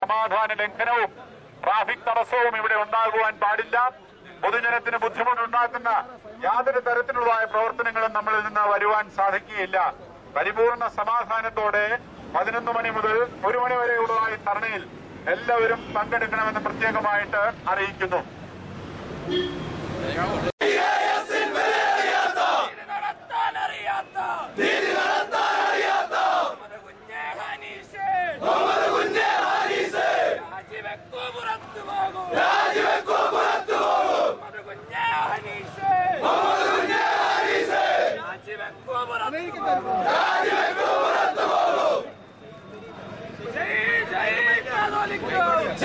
ക്രമസമാധാന ലംഘനവും ട്രാഫിക് തടസ്സവും ഇവിടെ ഉണ്ടാകുവാൻ പാടില്ല പൊതുജനത്തിന് ബുദ്ധിമുട്ടുണ്ടാക്കുന്ന യാതൊരു തരത്തിലുള്ളതായ പ്രവർത്തനങ്ങളും നമ്മളിൽ നിന്ന് വരുവാൻ സാധിക്കുകയില്ല പരിപൂർണ സമാധാനത്തോടെ പതിനൊന്ന് മണി മുതൽ ഒരു മണി വരെയുള്ളതായ ധർണയിൽ എല്ലാവരും പങ്കെടുക്കണമെന്ന് പ്രത്യേകമായിട്ട് അറിയിക്കുന്നു നടത്താനറിയാത്ത മുഹമ്മദ് കുഞ്ഞേ ഹനീഷേ രാജിവെക്കൂ പുറത്തു പോകൂ മുഹമ്മദ് കുഞ്ഞേ ഹനീഷേ രാജിവെക്കൂ പുറത്തു പോകൂ ജയ് ജയ് കാതോലിക്കോ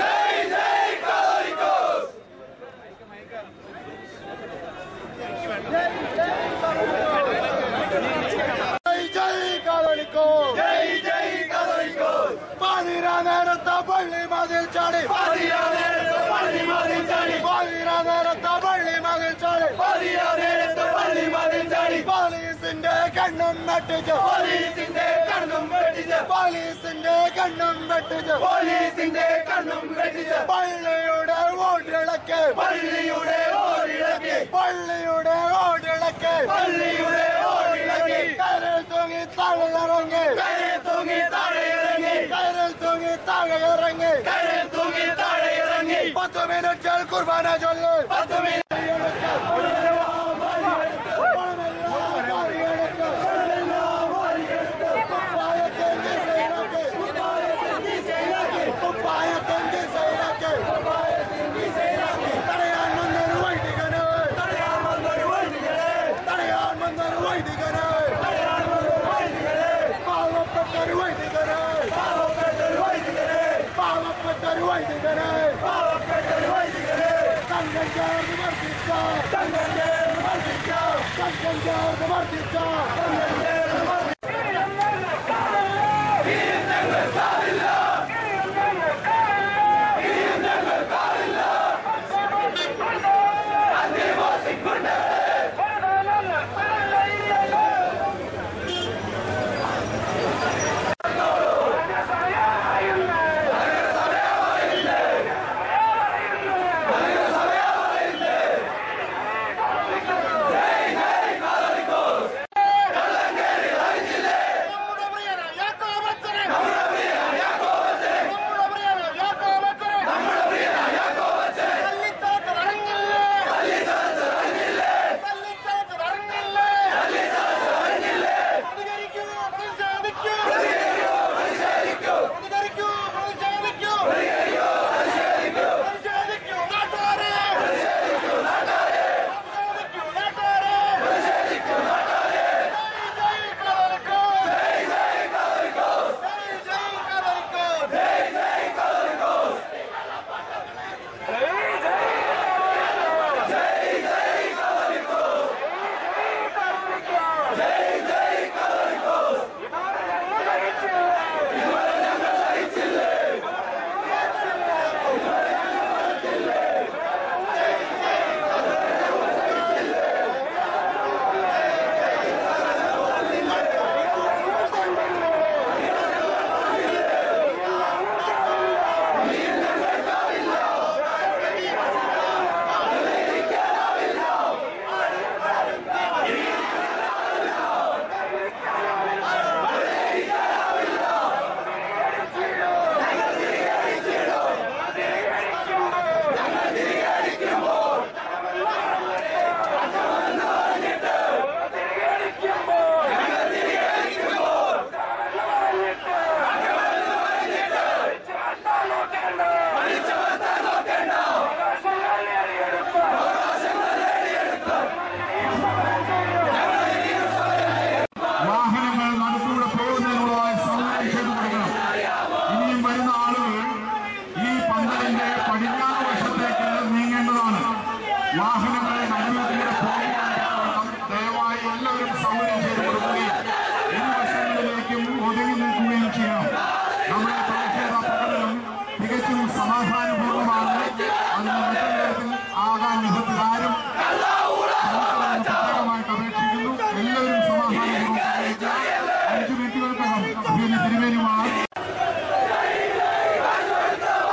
ജയ് ജയ് കാതോലിക്കോ ജയ് ജയ് കാതോലിക്കോ പാതിരാ നേരത്തെ പള്ളി മതിൽ ചാടി പാതിരാ നേരത്തെ പള്ളി മതിൽ ചാടി പാതിരാ നേരത്തെ പള്ളി മതിൽ ചാടി പാതിരാ നേരത്തെ പള്ളി മതിൽ ചാടി പോലീസിന്റെ കണ്ണും വെട്ടിച്ച് പോലീസിന്റെ കണ്ണും വെട്ടിച്ച് പോലീസിന്റെ കണ്ണും വെട്ടിച്ച് പോലീസിന്റെ കണ്ണും വെട്ടിച്ച് പള്ളിയുടെ ഓടിളക്ക് പള്ളിയുടെ ഓടിളക്ക് പള്ളിയുടെ ഓടിളക്ക് പള്ളിയുടെ ഓടിളക്ക് കരൽ തൂങ്ങി താഴെയിറങ്ങി കരൽ തൂങ്ങി താഴെയിറങ്ങി കരൽ തൂങ്ങി താഴെയിറങ്ങി കരൽ തൂങ്ങി താഴെയിറങ്ങി പത്ത് മിനിറ്റിൽ കുർബാന ചൊല്ലു പത്ത് മിനിറ്റ് തടയാൻ വന്നൊരു വൈദികന് തടയാൻ വന്നൊരു വൈദികന് തടയാൻ വന്നൊരു വൈദികന് പാവപ്പെട്ടൊരു വൈദികന് പാവപ്പെട്ടൊരു വൈദികന് പാവപ്പെട്ടൊരു വൈദികന് പാവപ്പെട്ടൊരു വൈദികന് സംഘം ചേർന്ന് വർദ്ധിച്ച സംഘം ചേർന്ന് വർദ്ധിച്ച സംഘം ചേർന്ന് വർദ്ധിച്ച സംഘം ചേർന്ന് വർദ്ധിച്ച വാഹനങ്ങൾ നടുക്കൂടെ പോകുന്നതിനുള്ളതായ സൗകര്യം ചെയ്തു കൊടുക്കണം ഇനിയും വരുന്ന ആളുകൾ ഈ പന്തലിന്റെ പടിഞ്ഞാറ് വശത്തേക്ക് നീങ്ങേണ്ടതാണ് വാഹനങ്ങൾ നടുവിലൂടെ പോകുവാൻ ദയവായി എല്ലാവരും സൗകര്യം ചെയ്തു കൊടുക്കുകയും ഇരുവശങ്ങളിലേക്കും ഒതുങ്ങി നിൽക്കുകയും ചെയ്യണം നമ്മുടെ പ്രതിഷേധ പ്രകടനം തികച്ചും സമാധാനപൂർവ്വമാണ് അതിന് മറ്റുള്ളവർക്ക് ആകാൻ വിധത്തിൽ ആരും പ്രത്യേകമായിട്ട് അപേക്ഷിക്കുന്നു എല്ലാവരും സമാധാനപൂർവ്വം അഞ്ചു മിനിറ്റുകൾക്കകം അഭിനന്ദ തിരുമേനിമാർ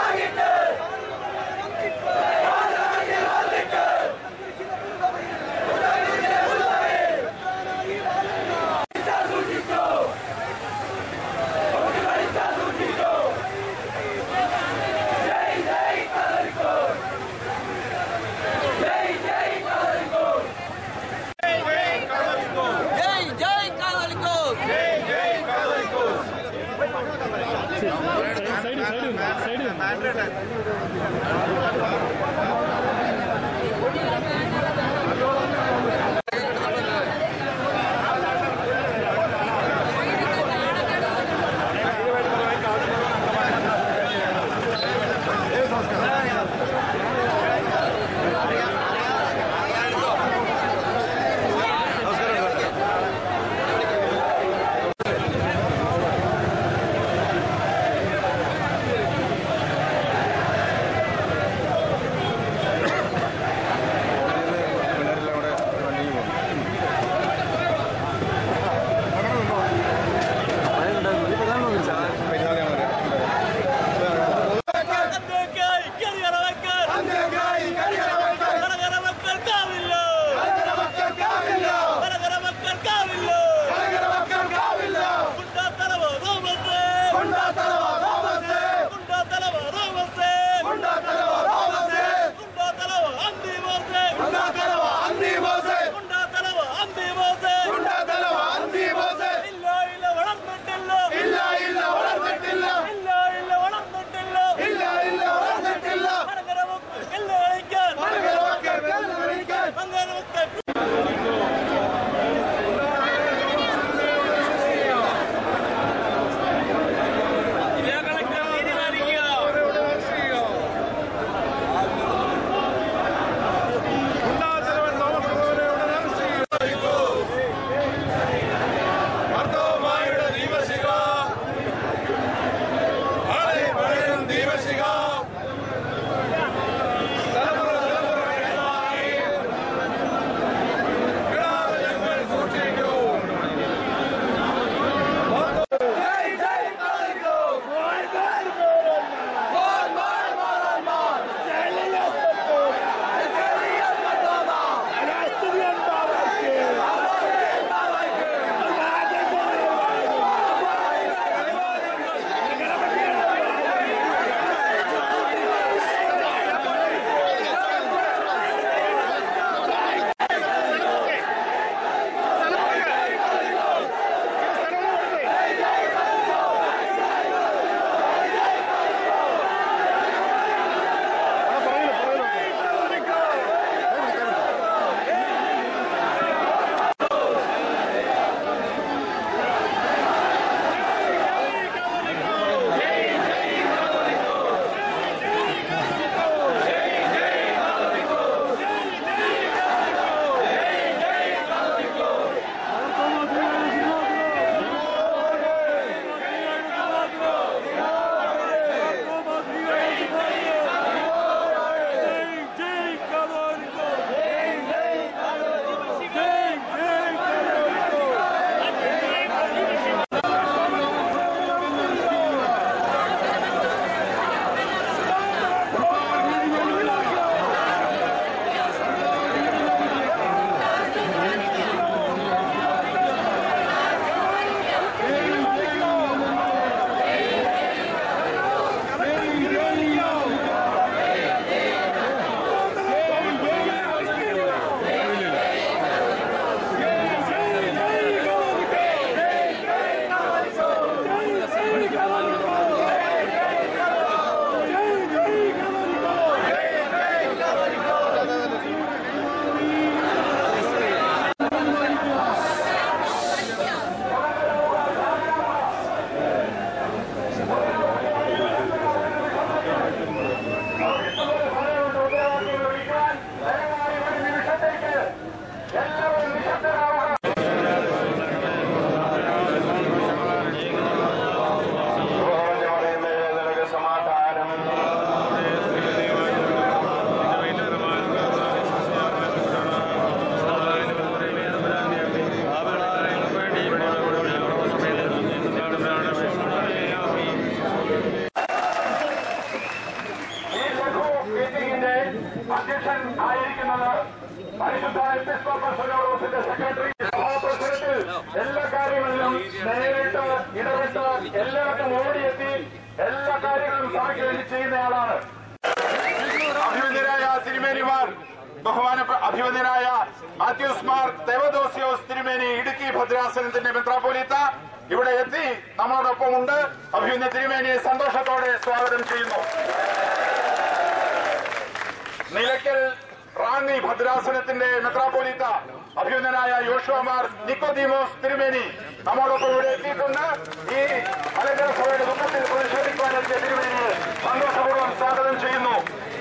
അധ്യക്ഷൻ ആയിരിക്കുന്നത് പരിശുദ്ധ എപ്പിസ്കോപ്പൽ സഭയോസിന്റെ സെക്രട്ടറി സഭാപ്രസിഡന്റിൽ എല്ലാ കാര്യങ്ങളിലും നേരിട്ട് ഇടപെട്ട് എല്ലാവർക്കും ഓടിയെത്തി എല്ലാ കാര്യങ്ങളും സഭയ്ക്ക് വേണ്ടി ചെയ്യുന്നയാളാണ് അഭിമന്യരായ തിരുമേനിമാർ ബഹുമാന അഭിമന്യരായ മാത്യൂസ് മാർ ദേവദോസിയോസ് തിരുമേനി ഇടുക്കി ഭദ്രാസനത്തിന്റെ മെത്രാപോലീത്ത ഇവിടെ എത്തി നമ്മളോടൊപ്പം ഉണ്ട് അഭിയുന്ന തിരുമേനിയെ സന്തോഷത്തോടെ സ്വാഗതം ചെയ്യുന്നു നിലയ്ക്കൽ റാന്നി ഭദ്രാസനത്തിന്റെ മെത്രാപോലിത്ത അഭ്യുന്നനായ യോഷുമാർ നിക്കോദീമോസ് തിരുമേനി നമ്മോടൊപ്പം ഇവിടെ എത്തിയിട്ടുണ്ട് ഈ മലങ്കര സഭയുടെ ദുഃഖത്തിൽ പ്രതിഷേധിക്കുവാനെത്തിയ തിരുമേനിയെ സന്തോഷപൂർവ്വം സ്വാഗതം ചെയ്യുന്നു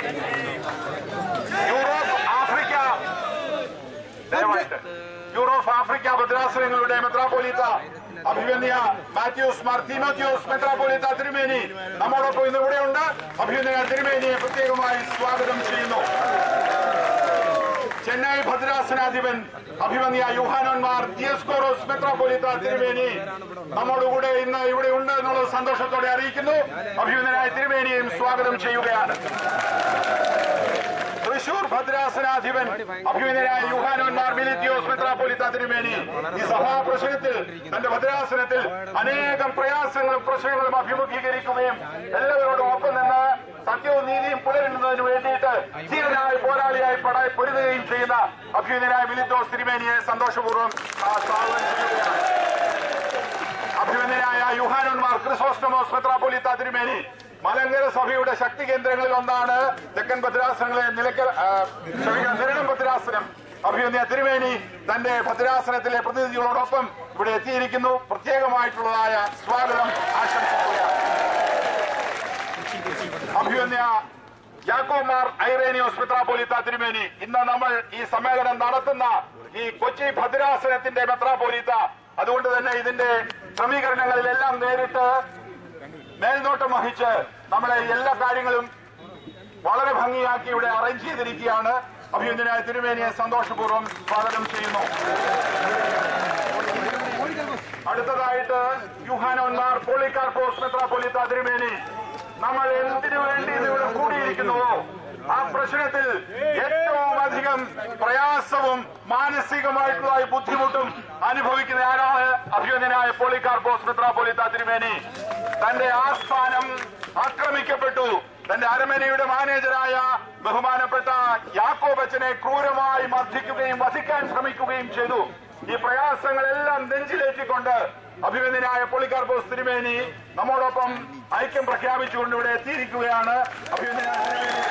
യൂറോപ്പ് ആഫ്രിക്ക ദയവായിട്ട് യൂറോപ്പ് ആഫ്രിക്ക ഭദ്രാസനങ്ങളുടെ മെത്രാപോലിത്ത അഭിമന്യ മാത്യൂസ് മാർ തീമോത്യോസ് മെത്രാപോലിത്ത തിരുമേനി നമ്മോടൊപ്പം ഇന്ന് ഇവിടെയുണ്ട് അഭിമന്യ തിരുമേനിയെ പ്രത്യേകമായി സ്വാഗതം ചെയ്യുന്നു ചെന്നൈ ഭദ്രാസനാധിപൻ അഭിമന്യ യുഹാനന്മാർ ദിയസ്കോറോസ് മെത്രാപോലിത്ത തിരുമേനി നമ്മോടുകൂടെ ഇന്ന് ഇവിടെ ഉണ്ട് എന്നുള്ളത് സന്തോഷത്തോടെ അറിയിക്കുന്നു അഭിമന്യനായ തിരുമേനിയെയും സ്വാഗതം ചെയ്യുകയാണ് തൃശൂർ ഭദ്രാസനാധിപൻ അഭിമന്യനായ യുഹാനോന്മാർ മിലിത്തിയോസ് മെത്രാപോലിത്ത തിരുമേനി ഈ സഭാപ്രശ്നത്തിൽ തന്റെ ഭദ്രാസനത്തിൽ അനേകം പ്രയാസങ്ങളും പ്രശ്നങ്ങളും അഭിമുഖീകരിക്കുകയും എല്ലാവരോടും ഒപ്പം നിന്ന് സത്യവും നീതിയും പുലരുന്നതിന് വേണ്ടിയിട്ട് ധീരനായ പോരാളിയായി പടായി പൊരുതുകയും ചെയ്യുന്ന അഭിമന്യനായ മിലിത്തോസ് തിരുമേനിയെ സന്തോഷപൂർവ്വം ആ, സ്വാഗതം ചെയ്യുകയാണ് അഭിമന്യനായ യുഹാനന്മാർ ക്രിസോസ്റ്റമോസ് മെത്രാപോലിത്ത തിരുമേനി മലങ്കര സഭയുടെ ശക്തി കേന്ദ്രങ്ങളിൽ ഒന്നാണ് തെക്കൻ ഭദ്രാസനങ്ങളെ നിലയ്ക്കൽ ആ, ക്ഷമിക്കണം നിരണം ഭദ്രാസനം അഭിമന്യ തിരുമേനി തന്റെ ഭദ്രാസനത്തിലെ പ്രതിനിധികളോടൊപ്പം ഇവിടെ എത്തിയിരിക്കുന്നു പ്രത്യേകമായിട്ടുള്ളതായ സ്വാഗതം ആശംസിക്കുകയാണ് അഭിമന്യ യാക്കോമാർ ഐറേനിയോസ് മെത്രാപോലിത്ത തിരുമേനി ഇന്ന് നമ്മൾ ഈ സമ്മേളനം നടത്തുന്ന ഈ കൊച്ചി ഭദ്രാസനത്തിന്റെ മെത്രാപോലിത്ത അതുകൊണ്ട് തന്നെ ഇതിന്റെ ക്രമീകരണങ്ങളിലെല്ലാം നേരിട്ട് മേൽനോട്ടം വഹിച്ച് നമ്മളെ എല്ലാ കാര്യങ്ങളും വളരെ ഭംഗിയാക്കി ഇവിടെ അറേഞ്ച് ചെയ്തിരിക്കുകയാണ് അഭിനന്ദനായ തിരുമേനിയെ സന്തോഷപൂർവ്വം സ്വാഗതം ചെയ്യുന്നു അടുത്തതായിട്ട് യുഹാനോന്മാർ പോളിക്കാർപ്പോസ് മെത്രാപോലിത്ത തിരുമേനി നമ്മൾ എന്തിനു വേണ്ടി ഇന്ന് ഇവിടെ കൂടിയിരിക്കുന്നുവോ ആ പ്രശ്നത്തിൽ ഏറ്റവും അധികം പ്രയാസവും മാനസികമായിട്ടുള്ള ബുദ്ധിമുട്ടും അനുഭവിക്കുന്ന ആരാണ് അഭിനന്ദനായ പോളിക്കാർപ്പോസ് മെത്രാപോലിത്ത തിരുമേനി തന്റെ ആസ്ഥാനം ആക്രമിക്കപ്പെട്ടു തന്റെ അരമനയുടെ മാനേജരായ ബഹുമാനപ്പെട്ട യാക്കോബച്ചനെ ക്രൂരമായി മർദ്ദിക്കുകയും വധിക്കാൻ ശ്രമിക്കുകയും ചെയ്തു ഈ പ്രയാസങ്ങളെല്ലാം നെഞ്ചിലേറ്റിക്കൊണ്ട് അഭിനന്ദനായ പൊളിക്കാർബോസ് തിരുമേനി നമ്മോടൊപ്പം ഐക്യം പ്രഖ്യാപിച്ചുകൊണ്ട് ഇവിടെ എത്തിയിരിക്കുകയാണ് അഭിനന്ദനായ തിരുമേനി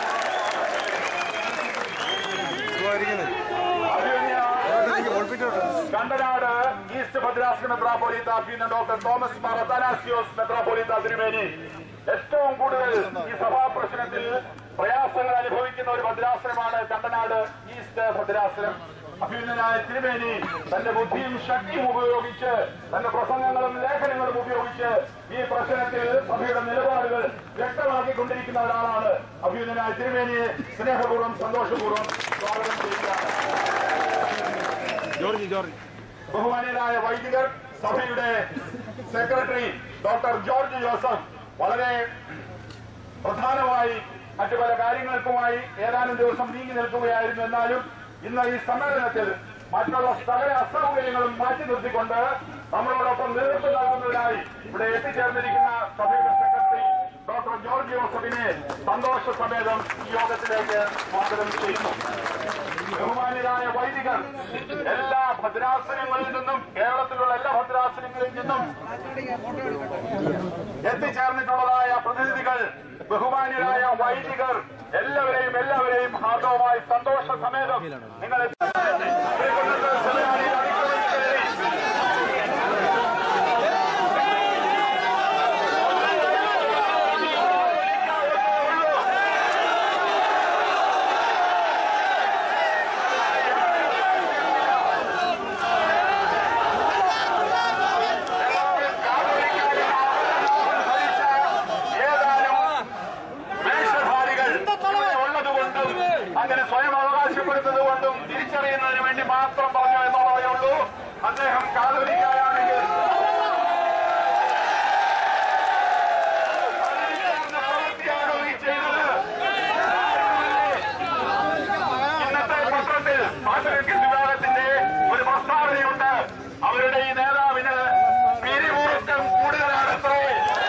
അഭിനന്ദന കണ്ടനാട് ഈസ്റ്റ് ഭദ്രാസന മെത്രാപോലീത്ത അഭ്യുന്ന ഡോക്ടർ തോമസ് മാർ അത്താനാസിയോസ് മെത്രാപോലീത്ത തിരുമേനി ഏറ്റവും കൂടുതൽ ഈ സഭാ പ്രശ്നത്തിൽ പ്രയാസങ്ങൾ അനുഭവിക്കുന്ന ഒരു ഭദ്രാസനമാണ് കണ്ടനാട് ഈസ്റ്റ് ഭദ്രാസനം അഭ്യുന്നനായ തിരുമേനി തന്റെ ബുദ്ധിയും ശക്തിയും ഉപയോഗിച്ച് തന്റെ പ്രസംഗങ്ങളും ലേഖനങ്ങളും ഉപയോഗിച്ച് ഈ പ്രശ്നത്തിൽ സഭയുടെ നിലപാടുകൾ വ്യക്തമാക്കിക്കൊണ്ടിരിക്കുന്ന ഒരാളാണ് അഭ്യുന്നനായ തിരുമേനിയെ സ്നേഹപൂർവ്വം സന്തോഷപൂർവ്വം സ്വാഗതം ചെയ്യുകയാണ് ബഹുമാനീയരായ വൈദികർ സഭയുടെ സെക്രട്ടറി ഡോക്ടർ ജോർജ് ജോസഫ് വളരെ പ്രധാനമായി മറ്റു പല കാര്യങ്ങൾക്കുമായി ഏതാനും ദിവസം നീങ്ങി നിൽക്കുകയായിരുന്നു എന്നാലും ഇന്ന് ഈ സമ്മേളനത്തിൽ മറ്റുള്ള സകല അസൗകര്യങ്ങളും മാറ്റി നിർത്തിക്കൊണ്ട് നമ്മളോടൊപ്പം നേതൃത്വം നൽകുന്നതിനായി ഇവിടെ എത്തിച്ചേർന്നിരിക്കുന്ന സഭയുടെ സെക്രട്ടറി ഡോക്ടർ ജോർജ് ജോസഫിനെ സന്തോഷ സമേതം ഈ യോഗത്തിലേക്ക് സ്വാഗതം ചെയ്യുന്നു ബഹുമാന്യരായ വൈദികർ എല്ലാ ഭദ്രാസനങ്ങളിൽ നിന്നും കേരളത്തിലുള്ള എല്ലാ ഭദ്രാസനങ്ങളിൽ നിന്നും എത്തിച്ചേർന്നിട്ടുള്ളതായ പ്രതിനിധികൾ ബഹുമാന്യരായ വൈദികർ എല്ലാവരെയും എല്ലാവരെയും ഹാർദവമായി സന്തോഷ സമേതം നിങ്ങൾ ഏതാനും വേഷധാരികൾ ഇവിടെ ഉള്ളതുകൊണ്ടും അങ്ങനെ സ്വയം അവകാശപ്പെടുന്നത് കൊണ്ടും തിരിച്ചറിയുന്നതിന് വേണ്ടി മാത്രം പറഞ്ഞു എന്നുള്ളതേ ഉള്ളൂ അദ്ദേഹം കാതോലിക്കായാണെങ്കിൽ അതിരിക്കുന്ന പ്രവൃത്തിയാണോ ഈ ചെയ്തത് ഇന്നത്തെ പത്രത്തിൽ പാത്രത്തിൽ വിഭാഗത്തിന്റെ ഒരു പ്രസ്താവനയുണ്ട് അവരുടെ ഈ നേതാവിന് പിരിമുറുക്കം കൂടുതലാണത്രേ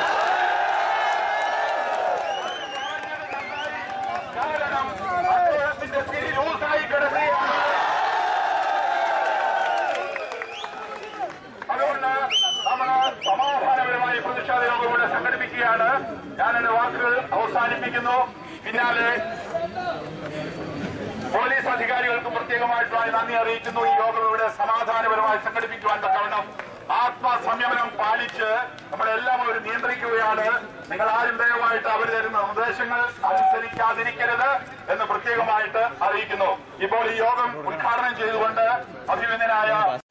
കാരണം അദ്ദേഹത്തിന്റെ പിരി ലൂസായി കിടക്കുകയാണ് അവസാനിപ്പിക്കുന്നു പിന്നാലെ പോലീസ് അധികാരികൾക്കും പ്രത്യേകമായിട്ടുള്ള നന്ദി അറിയിക്കുന്നു ഈ യോഗം ഇവിടെ സമാധാനപരമായി സംഘടിപ്പിക്കുവാൻ തക്കവണ്ണം ആത്മസംയമനം പാലിച്ച് നമ്മളെല്ലാം അവർ നിയന്ത്രിക്കുകയാണ് നിങ്ങൾ ആരും ദയവായിട്ട് അവർ തരുന്ന നിർദ്ദേശങ്ങൾ അനുസരിക്കാതിരിക്കരുത് എന്ന് പ്രത്യേകമായിട്ട് അറിയിക്കുന്നു ഇപ്പോൾ ഈ യോഗം ഉദ്ഘാടനം ചെയ്തുകൊണ്ട് അഭിമന്യനായ